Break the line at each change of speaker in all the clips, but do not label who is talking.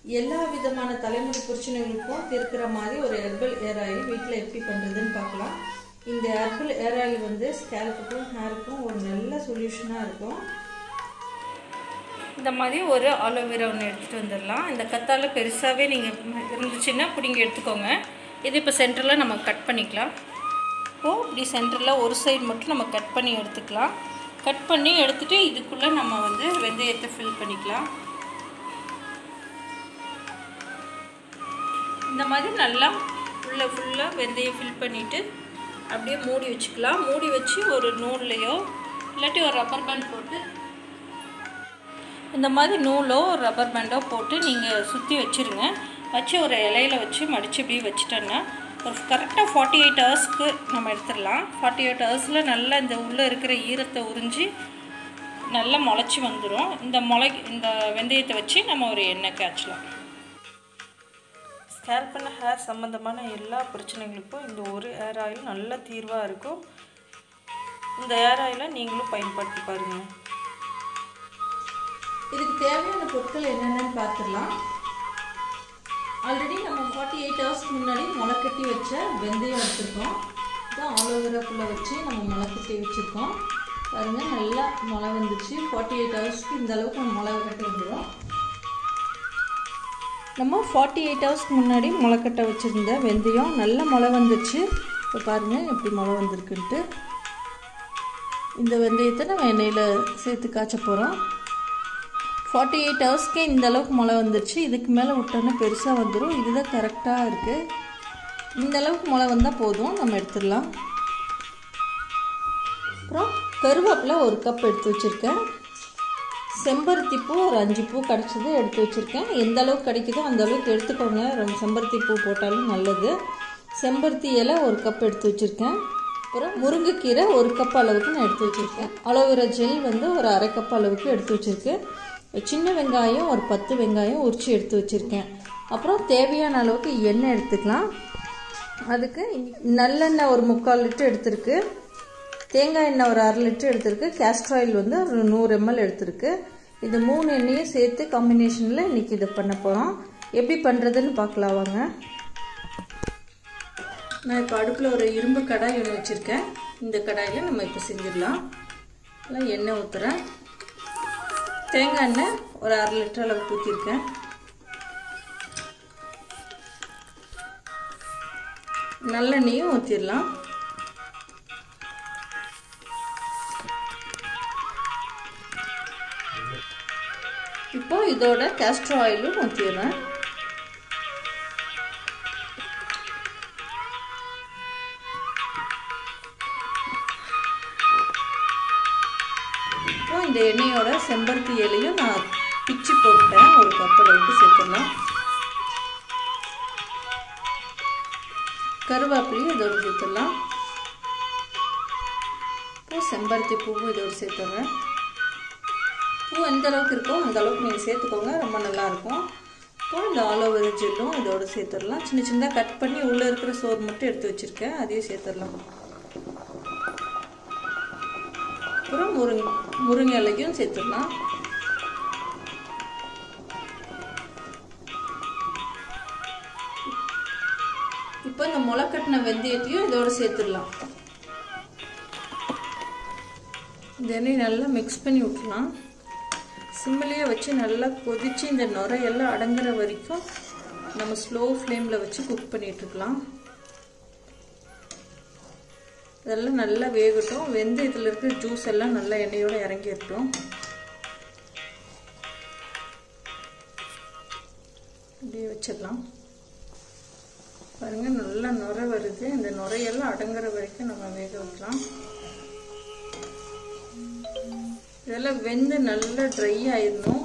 எல்லா விதமான தலைமுடி பிரச்சனைகளுக்கும் தீர்க்கிற மாதிரி ஒரு ஹெர்பல் ஏர் ஆயில் வீட்டில் எப்படி பண்ணுறதுன்னு பார்க்கலாம் இந்த ஹெர்பல் ஏர் ஆயில் வந்து ஸ்கேல்புக்கும் ஹேருக்கும் ஒரு நல்ல சொல்யூஷனாக இருக்கும் இந்த மாதிரி ஒரு ஆலோவேரா ஒன்று எடுத்துகிட்டு வந்துடலாம் இந்த கத்தால பெருசாகவே நீங்கள் இருந்துச்சுன்னா பிடிங்கி எடுத்துக்கோங்க இது இப்போ சென்டரில் நம்ம கட் பண்ணிக்கலாம் இப்போது இப்படி சென்டரில் ஒரு சைடு மட்டும் நம்ம கட் பண்ணி எடுத்துக்கலாம் கட் பண்ணி எடுத்துகிட்டு இதுக்குள்ளே நம்ம வந்து வெந்தயத்தை ஃபில் பண்ணிக்கலாம் இந்த மாதிரி நல்லா உள்ளே ஃபுல்லாக வெந்தயம் ஃபில் பண்ணிவிட்டு அப்படியே மூடி வச்சுக்கலாம் மூடி வச்சு ஒரு நூல்லையோ இல்லாட்டி ஒரு ரப்பர் பேண்ட் போட்டு இந்த மாதிரி நூலோ ரப்பர் பேண்டோ போட்டு நீங்கள் சுற்றி வச்சுருங்க வச்சு ஒரு இலையில வச்சு மடித்து இப்படி வச்சுட்டோன்னா ஒரு கரெக்டாக ஃபார்ட்டி எயிட் ஹவர்ஸ்க்கு நம்ம எடுத்துடலாம் ஃபார்ட்டி எயிட் ஹவர்ஸில் நல்லா இந்த உள்ளே இருக்கிற ஈரத்தை உறிஞ்சி நல்லா முளைச்சி வந்துடும் இந்த முளை இந்த வெந்தயத்தை வச்சு நம்ம ஒரு எண்ணெய் காய்ச்சலாம் ஸ்கேல் பண்ண ஹேர் சம்மந்தமான எல்லா பிரச்சனைகளுக்கும் இந்த ஒரு ஹேர் ஆயில் நல்ல தீர்வாக இருக்கும் இந்த ஹேர் ஆயிலை நீங்களும் பயன்படுத்தி பாருங்கள் இதுக்கு தேவையான பொருட்கள் என்னென்னு பார்த்துடலாம் ஆல்ரெடி நம்ம ஃபார்ட்டி எயிட் ஹவர்ஸ்க்கு முன்னாடி முளைக்கட்டி வச்ச வெந்தயம் எடுத்துருக்கோம் இதான் ஆலோவேராக்குள்ளே வச்சு நம்ம முளைக்கட்டி வச்சுருக்கோம் பாருங்கள் நல்லா முளை வந்துச்சு ஃபார்ட்டி எயிட் ஹவர்ஸ்க்கு இந்த அளவுக்கு நம்ம முளை கட்டி வந்துடும் நம்ம ஃபார்ட்டி எயிட் ஹவர்ஸ்க்கு முன்னாடி முளைக்கட்ட வச்சுருந்த வெந்தயம் நல்ல முளை வந்துச்சு இப்போ பாருங்கள் எப்படி முளை வந்திருக்குன்ட்டு இந்த வெந்தயத்தை நம்ம எண்ணெயில் சேர்த்து காய்ச்ச போகிறோம் ஃபார்ட்டி எயிட் ஹவர்ஸ்க்கே இந்த அளவுக்கு மழை வந்துருச்சு இதுக்கு மேலே விட்டோன்னா பெருசாக வந்துடும் இதுதான் கரெக்டாக இருக்குது இந்த அளவுக்கு மழை வந்தால் போதும் நம்ம எடுத்துடலாம் அப்புறம் கருவேப்பிலை ஒரு கப் எடுத்து வச்சுருக்கேன் செம்பருத்தி பூ ஒரு அஞ்சு பூ கிடச்சது எடுத்து வச்சுருக்கேன் எந்த அளவுக்கு கிடைக்குதோ அந்த அளவுக்கு எடுத்துக்கோங்க ரொம்ப செம்பருத்தி பூ போட்டாலும் நல்லது செம்பருத்தி இலை ஒரு கப் எடுத்து வச்சுருக்கேன் அப்புறம் முருங்கைக்கீரை ஒரு கப் அளவுக்கு நான் எடுத்து வச்சுருக்கேன் அலோவேரா ஜெல் வந்து ஒரு அரை கப் அளவுக்கு எடுத்து வச்சுருக்கேன் சின்ன வெங்காயம் ஒரு பத்து வெங்காயம் உரித்து எடுத்து வச்சுருக்கேன் அப்புறம் தேவையான அளவுக்கு எண்ணெய் எடுத்துக்கலாம் அதுக்கு நல்லெண்ணெய் ஒரு முக்கால் லிட்டர் எடுத்திருக்கு தேங்காய் எண்ணெய் ஒரு அரை லிட்டர் எடுத்திருக்கு கேஸ்டர் ஆயில் வந்து ஒரு நூறு எம்எல் எடுத்திருக்கு இது மூணு எண்ணெயும் சேர்த்து காம்பினேஷனில் இன்றைக்கி இதை பண்ண போகிறோம் எப்படி பண்ணுறதுன்னு பார்க்கலாம் வாங்க நான் இப்போ அடுப்பில் ஒரு இரும்பு கடாய் ஒன்று வச்சுருக்கேன் இந்த கடாயில் நம்ம இப்போ செஞ்சிடலாம் எண்ணெய் ஊற்றுறேன் தேங்காய் எண்ணெய் ஒரு அரை லிட்டர் அளவுக்கு ஊற்றிருக்கேன் நல்லெண்ணெயும் ஊற்றிடலாம் இப்போ இதோட கேஸ்ட்ரோ ஆயிலும் ஊற்றிடுறேன் அப்புறம் இந்த எண்ணெயோட செம்பருத்தி இலையும் நான் பிச்சு போட்டேன் ஒரு கப் அளவுக்கு சேர்த்துடலாம் கருவேப்பிலையும் இதோடு சேர்த்துடலாம் இப்போ செம்பருத்தி பூவும் இதோடு சேர்த்துட்றேன் பூ எந்த அளவுக்கு இருக்கோ அந்த அளவுக்கு நீங்கள் சேர்த்துக்கோங்க ரொம்ப நல்லாயிருக்கும் இப்போ இந்த ஆலோவேரா ஜெல்லும் இதோடு சேர்த்துடலாம் சின்ன சின்னதாக கட் பண்ணி உள்ளே இருக்கிற சோறு மட்டும் எடுத்து வச்சுருக்கேன் அதையும் சேர்த்துடலாம் அப்புறம் முருங்கை முருங்கை இலையும் சேர்த்துடலாம் இப்போ இந்த முளைக்கட்டின வெந்தயத்தையும் இதோட சேர்த்துடலாம் இந்த எண்ணெய் நல்லா மிக்ஸ் பண்ணி விட்டுலாம் சிம்மிலேயே வச்சு நல்லா கொதித்து இந்த நுரையெல்லாம் அடங்குற வரைக்கும் நம்ம ஸ்லோ ஃப்ளேமில் வச்சு குக் பண்ணிகிட்ருக்கலாம் இதெல்லாம் நல்லா வேகட்டும் வெந்தயத்தில் இருக்கிற ஜூஸ் எல்லாம் நல்லா எண்ணெயோடு இறங்கிடட்டும் அப்படியே வச்சிடலாம் பாருங்கள் நல்லா நுரை வருது இந்த நுரையெல்லாம் அடங்குற வரைக்கும் நம்ம வேக வைக்கலாம் இதெல்லாம் வெந்து நல்லா ட்ரை ஆயிடணும்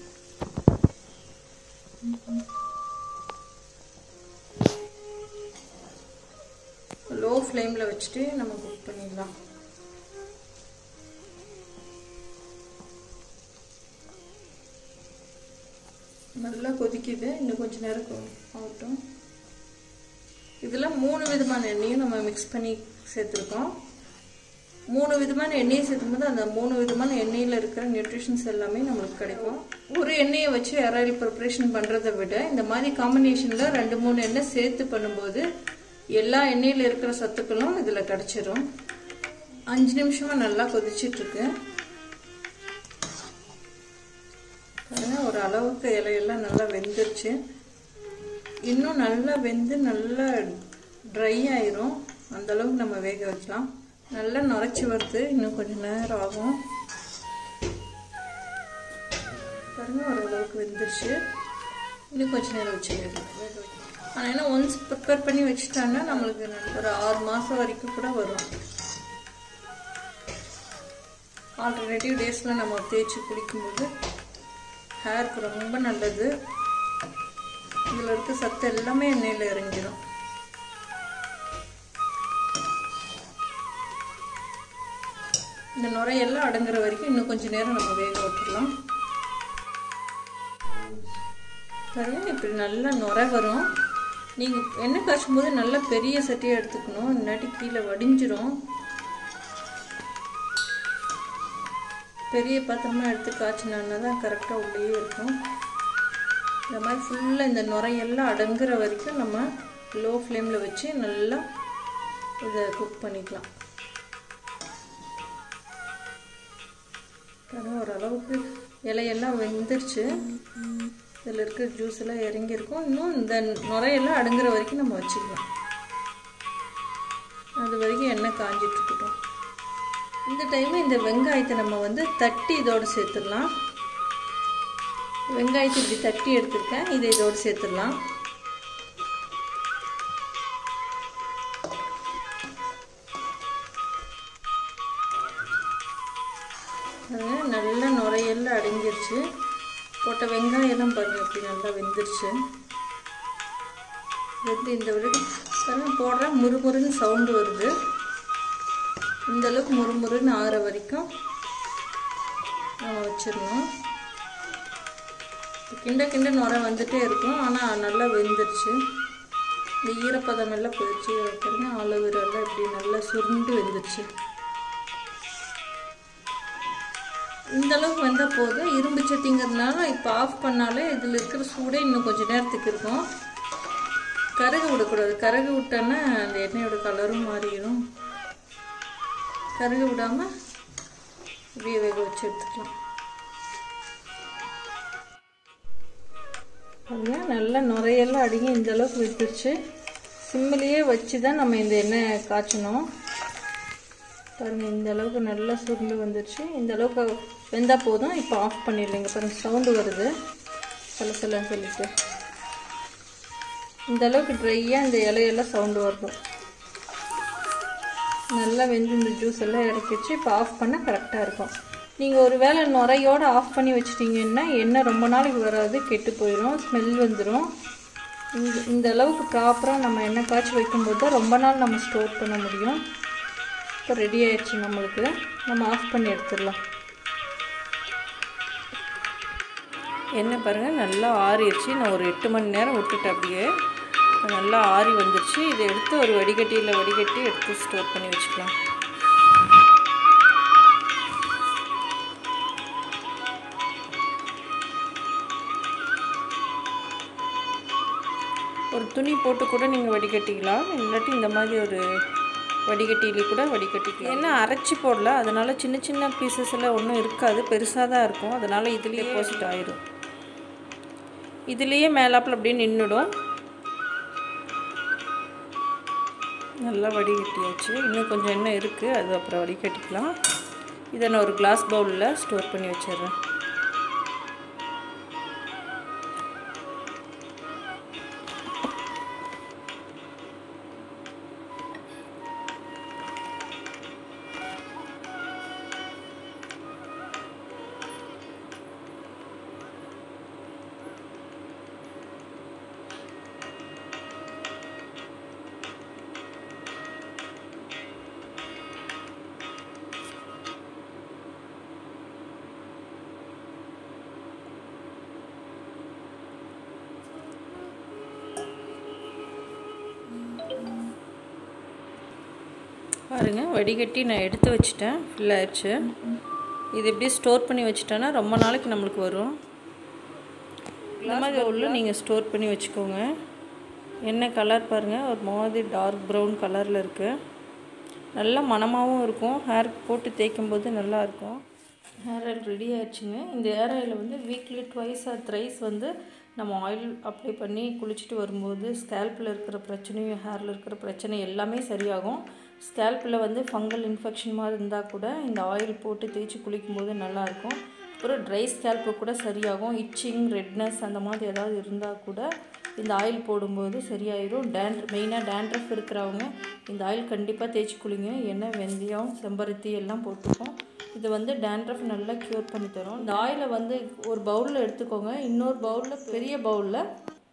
லோ ஃப்ளேமில் வச்சுட்டு நம்ம குக் பண்ணிடலாம் நல்லா கொதிக்குது இன்னும் கொஞ்சம் நேரம் ஆகட்டும் இதில் மூணு விதமான எண்ணெயும் நம்ம மிக்ஸ் பண்ணி சேர்த்துருக்கோம் மூணு விதமான எண்ணெயை சேர்க்கும்போது அந்த மூணு விதமான எண்ணெயில் இருக்கிற நியூட்ரிஷன்ஸ் எல்லாமே நம்மளுக்கு கிடைக்கும் ஒரு எண்ணெயை வச்சு இறால் ப்ரிப்ரேஷன் பண்ணுறதை விட இந்த மாதிரி காம்பினேஷனில் ரெண்டு மூணு எண்ணெய் சேர்த்து பண்ணும்போது எல்லா எண்ணெயில் இருக்கிற சத்துக்களும் இதில் கிடச்சிரும் அஞ்சு நிமிஷமாக நல்லா கொதிச்சிட்ருக்கு ஒரு அளவுக்கு இலையெல்லாம் நல்லா வெந்துருச்சு இன்னும் நல்லா வெந்து நல்லா ட்ரை ஆயிரும் அந்த அளவுக்கு நம்ம வேக வச்சலாம் நல்லா நுரைச்சி வருது இன்னும் கொஞ்சம் நேரம் ஆகும் பாருங்க ஓரளவுக்கு வெந்துருச்சு இன்னும் கொஞ்சம் நேரம் வச்சு ஆனால் என்ன ஒன்ஸ் ப்ரிப்பேர் பண்ணி வச்சுட்டாங்கன்னா நம்மளுக்கு ஒரு ஆறு மாதம் வரைக்கும் கூட வரும் ஆல்டர்னேட்டிவ் டேஸில் நம்ம தேய்ச்சி குளிக்கும்போது ஹேருக்கு ரொம்ப நல்லது இதில் இருக்க சத்து எல்லாமே எண்ணெயில் இறங்கிடும் இந்த நுரையெல்லாம் அடங்குற வரைக்கும் இன்னும் கொஞ்சம் நேரம் நம்ம வேக விட்டுடலாம் பாருங்க இப்படி நல்லா நுரை வரும் நீங்கள் எண்ணெய் காய்ச்சும் போது நல்லா பெரிய சட்டியை எடுத்துக்கணும் இல்லாட்டி கீழே வடிஞ்சிரும் பெரிய பாத்திரமாக எடுத்து காய்ச்சினா தான் கரெக்டாக உள்ளே இருக்கும் இந்த மாதிரி ஃபுல்லாக இந்த நுரையெல்லாம் அடங்குற வரைக்கும் நம்ம லோ ஃப்ளேமில் வச்சு நல்லா இதை குக் பண்ணிக்கலாம் ஓரளவுக்கு இலையெல்லாம் வெந்துருச்சு இதில் இருக்கிற ஜூஸ் எல்லாம் இறங்கியிருக்கும் இன்னும் இந்த நுரையெல்லாம் அடுங்குற வரைக்கும் நம்ம வச்சுக்கலாம் அது வரைக்கும் எண்ணெய் காஞ்சிட்டு இருக்கட்டும் இந்த டைமு இந்த வெங்காயத்தை நம்ம வந்து தட்டி இதோடு சேர்த்துடலாம் வெங்காயத்தை இப்படி தட்டி எடுத்துருக்கேன் இதை இதோடு சேர்த்துடலாம் நல்லா நுரையெல்லாம் அடங்கிருச்சு போட்ட வெங்காயம்லாம் பாருங்கள் எப்படி நல்லா வெந்துருச்சு வெந்து இந்த வரைக்கும் போடுற முறுமுறுன்னு சவுண்டு வருது இந்த அளவுக்கு முறுமுறுன்னு ஆற வரைக்கும் நம்ம வச்சிடணும் கிண்ட கிண்ட நுரை வந்துட்டே இருக்கும் ஆனால் நல்லா வெந்துருச்சு இந்த ஈரப்பதம் எல்லாம் போயிடுச்சு பாருங்க ஆலோவேரெல்லாம் இப்படி நல்லா சுருண்டு வெந்துருச்சு இந்த அளவுக்கு வந்தால் போதும் இரும்பு சட்டிங்கிறதுனால இப்போ ஆஃப் பண்ணாலே இதில் இருக்கிற சூடே இன்னும் கொஞ்சம் நேரத்துக்கு இருக்கும் கருகு விடக்கூடாது கருகு விட்டோன்னா அந்த எண்ணெயோட கலரும் மாறிடும் கருகு விடாமல் இப்படியே வேக வச்சு எடுத்துக்கலாம் பாருங்க நல்லா நுரையெல்லாம் அடிங்க இந்த அளவுக்கு விட்டுருச்சு சிம்மிலேயே வச்சு தான் நம்ம இந்த எண்ணெய் காய்ச்சணும் பாருங்கள் இந்த அளவுக்கு நல்லா சுருண்டு வந்துருச்சு இந்த அளவுக்கு வெந்தால் போதும் இப்போ ஆஃப் பண்ணிடலைங்க பாருங்கள் சவுண்டு வருது சில சிலன்னு சொல்லிட்டு இந்த அளவுக்கு ட்ரையாக இந்த இலையெல்லாம் சவுண்டு வரணும் நல்லா வெந்து இந்த ஜூஸ் எல்லாம் இறக்கிச்சு இப்போ ஆஃப் பண்ணால் கரெக்டாக இருக்கும் நீங்கள் ஒரு வேளை நுரையோடு ஆஃப் பண்ணி வச்சிட்டிங்கன்னா எண்ணெய் ரொம்ப நாளைக்கு வராது கெட்டு போயிடும் ஸ்மெல் வந்துடும் இந்த இந்த அளவுக்கு ப்ராப்பராக நம்ம எண்ணெய் காய்ச்சி வைக்கும்போது தான் ரொம்ப நாள் நம்ம ஸ்டோர் பண்ண முடியும் இப்போ ரெடி ஆயிடுச்சு நம்மளுக்கு நம்ம ஆஃப் பண்ணி எடுத்துடலாம் எண்ணெய் பாருங்கள் நல்லா ஆறிடுச்சு நான் ஒரு எட்டு மணி நேரம் விட்டுட்டேன் அப்படியே நல்லா ஆறி வந்துருச்சு இதை எடுத்து ஒரு வடிகட்டியில் வடிகட்டி எடுத்து ஸ்டோர் பண்ணி வச்சுக்கலாம் ஒரு துணி போட்டு கூட நீங்கள் வடிகட்டிக்கலாம் இல்லாட்டி இந்த மாதிரி ஒரு வடிகட்டியிலே கூட வடிகட்டிக்கலாம் ஏன்னா அரைச்சி போடல அதனால் சின்ன சின்ன பீசஸ் எல்லாம் ஒன்றும் இருக்காது பெருசாக தான் இருக்கும் அதனால் இதுலேயே டெபாசிட் ஆயிடும் இதுலேயே மேலாப்பில் அப்படியே நின்றுடும் நல்லா வடிகட்டியாச்சு இன்னும் கொஞ்சம் எண்ணெய் இருக்குது அது அப்புறம் வடிகட்டிக்கலாம் இதை நான் ஒரு கிளாஸ் பவுலில் ஸ்டோர் பண்ணி வச்சிடுறேன் பாருங்கள் வடிகட்டி நான் எடுத்து வச்சிட்டேன் ஃபில் ஆயிடுச்சு இது எப்படி ஸ்டோர் பண்ணி வச்சிட்டேன்னா ரொம்ப நாளைக்கு நம்மளுக்கு வரும் இந்த மாதிரி உள்ள நீங்கள் ஸ்டோர் பண்ணி வச்சுக்கோங்க என்ன கலர் பாருங்கள் ஒரு மாதிரி டார்க் ப்ரௌன் கலரில் இருக்குது நல்லா மணமாகவும் இருக்கும் ஹேர் போட்டு தேய்க்கும் போது நல்லாயிருக்கும் ஹேர் ஆயில் ரெடி ஆயிடுச்சுங்க இந்த ஹேர் ஆயில் வந்து வீக்லி ட்வைஸ் ஆர் த்ரைஸ் வந்து நம்ம ஆயில் அப்ளை பண்ணி குளிச்சுட்டு வரும்போது ஸ்கேல்பில் இருக்கிற பிரச்சனையும் ஹேரில் இருக்கிற பிரச்சனை எல்லாமே சரியாகும் ஸ்கேல்பில் வந்து ஃபங்கல் இன்ஃபெக்ஷன் மாதிரி இருந்தால் கூட இந்த ஆயில் போட்டு தேய்ச்சி குளிக்கும்போது நல்லாயிருக்கும் அப்புறம் ட்ரை ஸ்கேல்ப்பு கூட சரியாகும் இச்சிங் ரெட்னஸ் அந்த மாதிரி ஏதாவது இருந்தால் கூட இந்த ஆயில் போடும்போது சரியாயிடும் டேண்ட் மெயினாக டேண்ட்ரஃப் இருக்கிறவங்க இந்த ஆயில் கண்டிப்பாக தேய்ச்சி குளிங்க எண்ணெய் வெந்தயம் செம்பருத்தி எல்லாம் போட்டுப்போம் இது வந்து டேண்ட்ரஃப் நல்லா க்யூர் பண்ணி தரும் இந்த ஆயிலை வந்து ஒரு பவுலில் எடுத்துக்கோங்க இன்னொரு பவுலில் பெரிய பவுலில்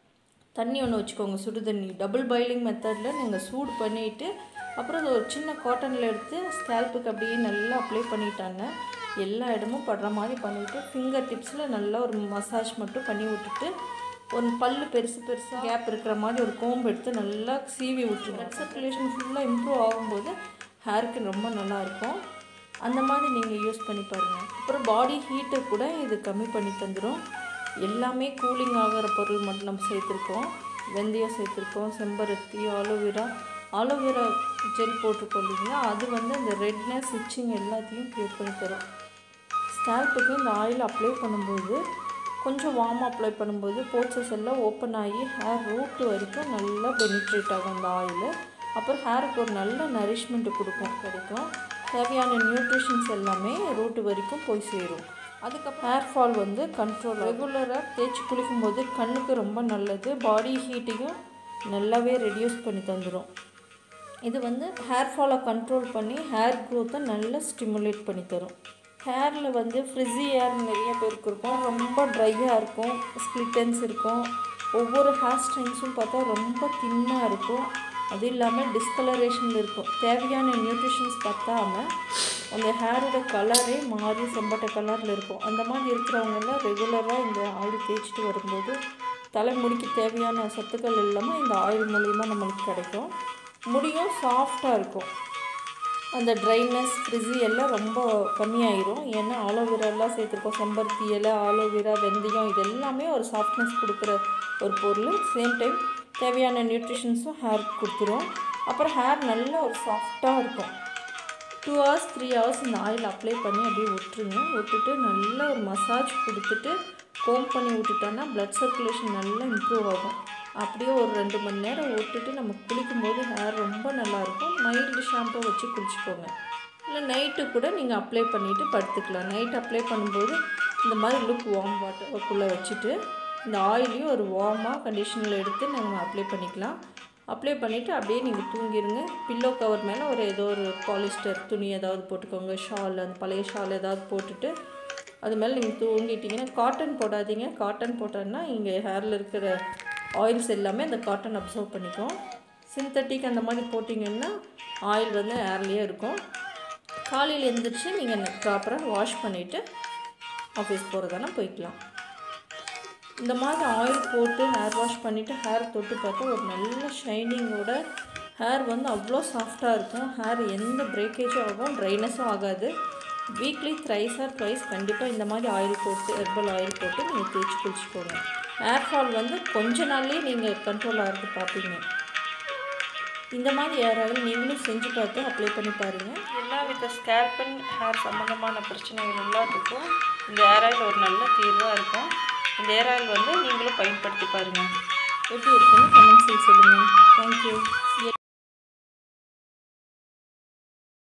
தண்ணி ஒன்று வச்சுக்கோங்க சுடு தண்ணி டபுள் பாயிலிங் மெத்தடில் நீங்கள் சூடு பண்ணிவிட்டு அப்புறம் அது ஒரு சின்ன காட்டனில் எடுத்து ஸ்கேல்ப்புக்கு அப்படியே நல்லா அப்ளை பண்ணிட்டாங்க எல்லா இடமும் படுற மாதிரி பண்ணிவிட்டு ஃபிங்கர் டிப்ஸில் நல்லா ஒரு மசாஜ் மட்டும் பண்ணி விட்டுட்டு ஒரு பல்லு பெருசு பெருசாக கேப் இருக்கிற மாதிரி ஒரு கோம்பு எடுத்து நல்லா சீவி விட்டுருங்க பிளட் சர்க்குலேஷன் ஃபுல்லாக இம்ப்ரூவ் ஆகும்போது ஹேருக்கு ரொம்ப நல்லாயிருக்கும் அந்த மாதிரி நீங்கள் யூஸ் பண்ணி பாருங்கள் அப்புறம் பாடி ஹீட்டை கூட இது கம்மி பண்ணி தந்துடும் எல்லாமே கூலிங் ஆகிற பொருள் மட்டும் நம்ம சேர்த்துருக்கோம் வெந்தயம் சேர்த்துருக்கோம் செம்பருத்தி ஆலோவேரா ஆலோவேரா ஜெல் போட்டிருக்கோம் இல்லைங்களா அது வந்து இந்த ரெட்னஸ் இச்சிங் எல்லாத்தையும் க்யூர் பண்ணி தரும் ஸ்கேல்ப்புக்கு இந்த ஆயில் அப்ளை பண்ணும்போது கொஞ்சம் வார்ம் அப்ளை பண்ணும்போது போர்ச்சஸ் எல்லாம் ஓப்பன் ஆகி ஹேர் ரூட் வரைக்கும் நல்லா பெனிட்ரேட் ஆகும் அந்த ஆயில் அப்புறம் ஹேருக்கு ஒரு நல்ல நரிஷ்மெண்ட்டு கொடுக்கும் கிடைக்கும் தேவையான நியூட்ரிஷன்ஸ் எல்லாமே ரூட்டு வரைக்கும் போய் சேரும் அதுக்கப்புறம் ஹேர் ஃபால் வந்து கண்ட்ரோல் ரெகுலராக தேய்ச்சி குளிக்கும்போது கண்ணுக்கு ரொம்ப நல்லது பாடி ஹீட்டையும் நல்லாவே ரெடியூஸ் பண்ணி தந்துடும் இது வந்து ஹேர் ஃபாலை கண்ட்ரோல் பண்ணி ஹேர் க்ரோத்தை நல்லா ஸ்டிமுலேட் பண்ணி தரும் ஹேரில் வந்து ஃப்ரிஸி ஹேர் நிறைய பேருக்கு இருக்கும் ரொம்ப ட்ரையாக இருக்கும் ஸ்ப்ளிட்டன்ஸ் இருக்கும் ஒவ்வொரு ஹேர் ஸ்டைல்ஸும் பார்த்தா ரொம்ப தின்னாக இருக்கும் அது இல்லாமல் டிஸ்கலரேஷனில் இருக்கும் தேவையான நியூட்ரிஷன்ஸ் பத்தாம அந்த ஹேரோட கலரே மாறி செம்பட்டை கலரில் இருக்கும் அந்த மாதிரி இருக்கிறவங்கெல்லாம் ரெகுலராக இந்த ஆயில் தேய்ச்சிட்டு வரும்போது தலைமுடிக்கு தேவையான சத்துக்கள் இல்லாமல் இந்த ஆயில் மூலிமா நம்மளுக்கு கிடைக்கும் முடியும் சாஃப்டாக இருக்கும் அந்த ட்ரைனஸ் ஃப்ரிஸி எல்லாம் ரொம்ப கம்மியாயிரும் ஏன்னா ஆலோவேராலாம் சேர்த்துருக்கோம் செம்பருத்தி இலை ஆலோவேரா வெந்தயம் இது எல்லாமே ஒரு சாஃப்ட்னஸ் கொடுக்குற ஒரு பொருள் சேம் டைம் தேவையான நியூட்ரிஷன்ஸும் ஹேருக்கு கொடுத்துரும் அப்புறம் ஹேர் நல்ல ஒரு சாஃப்டாக இருக்கும் டூ ஹவர்ஸ் த்ரீ ஹவர்ஸ் இந்த ஆயில் அப்ளை பண்ணி அப்படியே விட்டுருங்க விட்டுட்டு நல்ல ஒரு மசாஜ் கொடுத்துட்டு கோம் பண்ணி விட்டுட்டோன்னா ப்ளட் சர்க்குலேஷன் நல்லா இம்ப்ரூவ் ஆகும் அப்படியே ஒரு ரெண்டு மணி நேரம் விட்டுட்டு நம்ம குளிக்கும்போது ஹேர் ரொம்ப நல்லாயிருக்கும் மைல்டு ஷாம்பு வச்சு குளிச்சுக்கோங்க இல்லை நைட்டு கூட நீங்கள் அப்ளை பண்ணிவிட்டு படுத்துக்கலாம் நைட் அப்ளை பண்ணும்போது இந்த மாதிரி லுக் வார்ம் வாட்டருக்குள்ளே வச்சுட்டு இந்த ஆயிலையும் ஒரு வார்மாக கண்டிஷனில் எடுத்து நம்ம அப்ளை பண்ணிக்கலாம் அப்ளை பண்ணிவிட்டு அப்படியே நீங்கள் தூங்கிடுங்க பில்லோ கவர் மேலே ஒரு ஏதோ ஒரு பாலிஸ்டர் துணி ஏதாவது போட்டுக்கோங்க ஷால் அந்த பழைய ஷால் ஏதாவது போட்டுட்டு அது மேலே நீங்கள் தூங்கிட்டீங்கன்னா காட்டன் போடாதீங்க காட்டன் போட்டோன்னா இங்கே ஹேரில் இருக்கிற ஆயில்ஸ் எல்லாமே அந்த காட்டன் அப்சர்வ் பண்ணிக்கும் சிந்தட்டிக் அந்த மாதிரி போட்டிங்கன்னா ஆயில் வந்து ஹேர்லேயே இருக்கும் காலையில் எழுந்திரிச்சு நீங்கள் ப்ராப்பராக வாஷ் பண்ணிவிட்டு ஆஃபீஸ் போகிறதானா போய்க்கலாம் இந்த மாதிரி ஆயில் போட்டு ஹேர் வாஷ் பண்ணிவிட்டு ஹேர் தொட்டு பார்த்தா ஒரு நல்ல ஷைனிங்கோட ஹேர் வந்து அவ்வளோ சாஃப்டாக இருக்கும் ஹேர் எந்த பிரேக்கேஜும் ஆகும் ட்ரைனஸும் ஆகாது வீக்லி த்ரைஸ் ஆர் ட்வைஸ் கண்டிப்பாக இந்த மாதிரி ஆயில் போட்டு ஹெர்பல் ஆயில் போட்டு நீங்கள் தேய்ச்சி குளிச்சுக்கோங்க ஹேர் ஃபால் வந்து கொஞ்ச நாள்லேயே நீங்கள் கண்ட்ரோல் ஆகிறது பார்ப்பீங்க இந்த மாதிரி ஹேர் ஆயில் நீங்களும் செஞ்சு பார்த்து அப்ளை பண்ணி பாருங்கள் எல்லா வித ஸ்கேல்ப் அண்ட் ஹேர் சம்மந்தமான பிரச்சனைகள் எல்லாத்துக்கும் இந்த ஹேர் ஆயில் ஒரு நல்ல தீர்வாக இருக்கும் இந்த ஹேர் ஆயில் வந்து நீங்களும் பயன்படுத்தி பாருங்கள் எப்படி இருக்குன்னு கமெண்ட்ஸில் சொல்லுங்கள் தேங்க்யூ